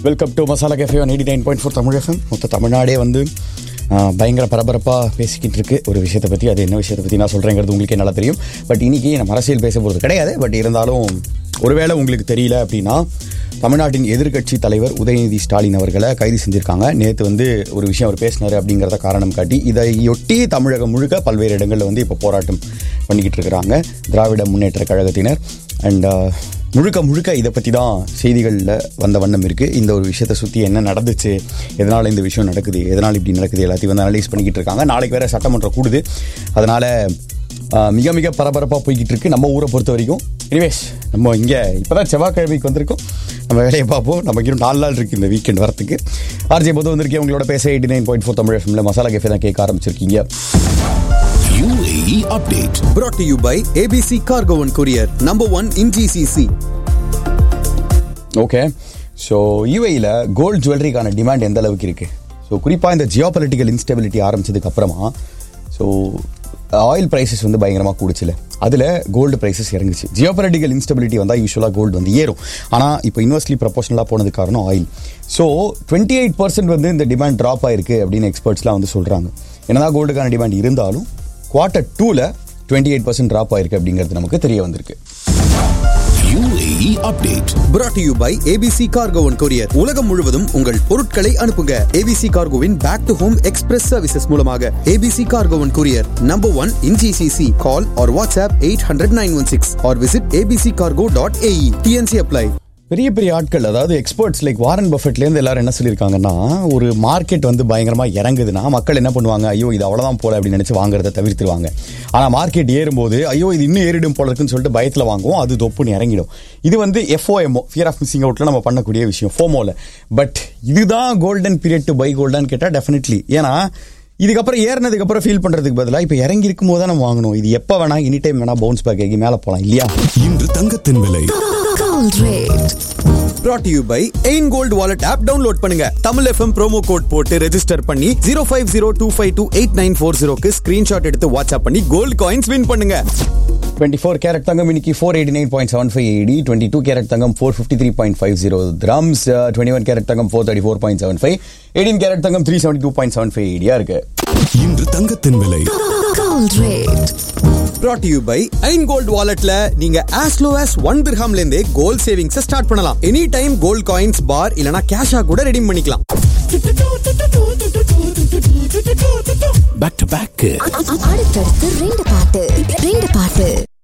Welcome to masala cafe one eighty nine point four Tamil FM மொத்த தமிழ்நாடே வந்து ஆ, பயங்கர பரபரப்பாக பேசிக்கிட்டு இருக்கு ஒரு விஷயத்தை பற்றி அது என்ன விஷயத்தை பற்றி நான் சொல்கிறேங்கிறது உங்களுக்கு நல்லா தெரியும் பட் இன்னைக்கு நம்ம அரசியல் பேச போகிறது கிடையாது பட் இருந்தாலும் ஒருவேளை உங்களுக்கு தெரியல அப்படின்னா தமிழ்நாட்டின் எதிர்க்கட்சி தலைவர் உதயநிதி ஸ்டாலின் அவர்களை கைது செஞ்சிருக்காங்க நேற்று வந்து ஒரு விஷயம் அவர் பேசினார் அப்படிங்கிறத காரணம் காட்டி இதையொட்டி தமிழகம் முழுக்க பல்வேறு இடங்களில் வந்து இப்போ போராட்டம் பண்ணிக்கிட்டு இருக்கிறாங்க திராவிட முன்னேற்ற கழகத்தினர் அண்ட் முழுக்க முழுக்க இதை பற்றி தான் செய்திகளில் வந்த வண்ணம் இருக்குது இந்த ஒரு விஷயத்தை சுற்றி என்ன நடந்துச்சு எதனால் இந்த விஷயம் நடக்குது எதனால் இப்படி நடக்குது எல்லாத்தையும் வந்து அனலைஸ் பண்ணிக்கிட்டு இருக்காங்க நாளைக்கு வேறு சட்டமன்றம் கூடுது அதனால் மிக மிக பரபரப்பாக போய்கிட்டு இருக்கு நம்ம ஊரை பொறுத்த வரைக்கும் எனிவேஸ் நம்ம இங்கே இப்போ தான் செவ்வாய்க்கிழமைக்கு வந்திருக்கோம் நம்ம வேலையை பார்ப்போம் நமக்கு இன்னும் நாலு நாள் இருக்குது இந்த வீக்கெண்ட் வரத்துக்கு ஆர்ஜே போது வந்திருக்கேன் உங்களோட பேச eighty nine point four Tamil எஃப்எம்ல மசாலா கேஃபே தான் கேட்க ஆரம்பிச்சிருக்கீங்க UAE update. brought to you by ABC Cargo and Courier, number one in GCC. Okay so யூஏயில் கோல்டு ஜுவல்லரிக்கான டிமாண்ட் எந்த அளவுக்கு இருக்குது ஸோ குறிப்பாக இந்த ஜியோ பொலிட்டிக்கல் இன்ஸ்டெபிலிட்டி ஆரம்பிச்சதுக்கு அப்புறமா ஸோ ஆயில் ப்ரைஸஸ் வந்து பயங்கரமாக கூடுச்சுல அதில் கோல்டு ப்ரைஸஸ் இறங்குச்சு ஜியோ பொலிட்டிக்கல் இன்ஸ்டெபிலிட்டி வந்தால் யூஸ்வலாக கோல்டு வந்து ஏறும் ஆனால் இப்போ இன்வெஸ்ட்லி ப்ரொபோஷனலாக போனது காரணம் oil so twenty eight percent வந்து இந்த டிமாண்ட் ட்ராப் ஆயிருக்கு அப்படின்னு எக்ஸ்பர்ட்ஸ்லாம் வந்து சொல்கிறாங்க என்னதான் கோல்டுக்கான டிமாண்ட் இருந்தாலும் குவார்ட்டர் டூவில் டுவெண்ட்டி எயிட் பர்சன்ட் ட்ராப் ஆயிருக்கு அப்படிங்கிறது நமக்கு தெரிய வந்திருக்கு UAE update. brought to you by ABC Cargo and Courier. உலகம் முழுவதும் உங்கள் பொருட்களை அனுப்புங்க ABC Cargoவின் back to home express services மூலமாக ABC Cargo and Courier, number one in GCC. Call or WhatsApp 800-916 or visit abccargo.ae. TNC apply. பெரிய பெரிய ஆட்கள் அதாவது எக்ஸ்பர்ட்ஸ் லைக் வாரன் பஃபெட்லேருந்து எல்லாரும் என்ன சொல்லியிருக்காங்கன்னா ஒரு மார்க்கெட் வந்து பயங்கரமாக இறங்குதுன்னா மக்கள் என்ன பண்ணுவாங்க ஐயோ இது அவ்வளோதான் போல அப்படின்னு நினச்சி வாங்குறத தவிர்த்துருவாங்க ஆனால் மார்க்கெட் ஏறும்போது ஐயோ இது இன்னும் ஏறிடும் போல இருக்குன்னு சொல்லிட்டு பயத்தில் வாங்குவோம் அது தொப்புன்னு இறங்கிடும் இது வந்து எஃப்ஓஎம்ஓ ஃபியர் ஆஃப் மிஸ்ஸிங் அவுட்டில் நம்ம பண்ணக்கூடிய விஷயம் ஃபோமோவில் பட் இதுதான் golden period to buy golden கேட்டால் டெஃபினெட்லி ஏன்னா இதுக்கப்புறம் ஏறினதுக்கு அப்புறம் ஃபீல் பண்றதுக்கு பதிலாக இப்போ இறங்கி இருக்கும் போது தான் நம்ம வாங்கணும் இது எப்போ வேணா எனி டைம் வேணா பவுன்ஸ் பேக் ஆகி மேலே போகலாம் இல்லையா இன்று தங்கத்தின் விலை Gold rate. brought to you by Ain Gold Wallet app download பண்ணுங்க தமிழ் எஃப்எம் ப்ரோமோ கோட் போட்டு ரெஜிஸ்டர் பண்ணி zero five zero two five two eight nine four ஜீரோக்கு ஸ்கிரீன்ஷாட் எடுத்து வாட்ஸ்அப் பண்ணி கோல்டு காயின்ஸ் வின் பண்ணுங்க டுவெண்ட்டி ஃபோர் கேரட் தங்கம் இன்னைக்கு four eighty nine point seven five eighty twenty two carat தங்கம் four fifty three point five zero grams twenty one carat தங்கம் four thirty four point seven five eighteen carat தங்கம் three seventy two point seven five எயிட்டியா இருக்கு இன்று தங்கத்தின் விலை Gold rate. brought to you by ஐன் gold வாலெட்ல நீங்க as low as ஒன் திர்ஹாம்ல இருந்தே கோல்ட் சேவிங்ஸ் ஸ்டார்ட் பண்ணலாம் any time gold coins bar இல்லனா கேஷா கூட ரெடீம் பண்ணிக்கலாம் back to back அடுத்தடுத்து ரெண்டு பாட்டு ரெண்டு பாட்டு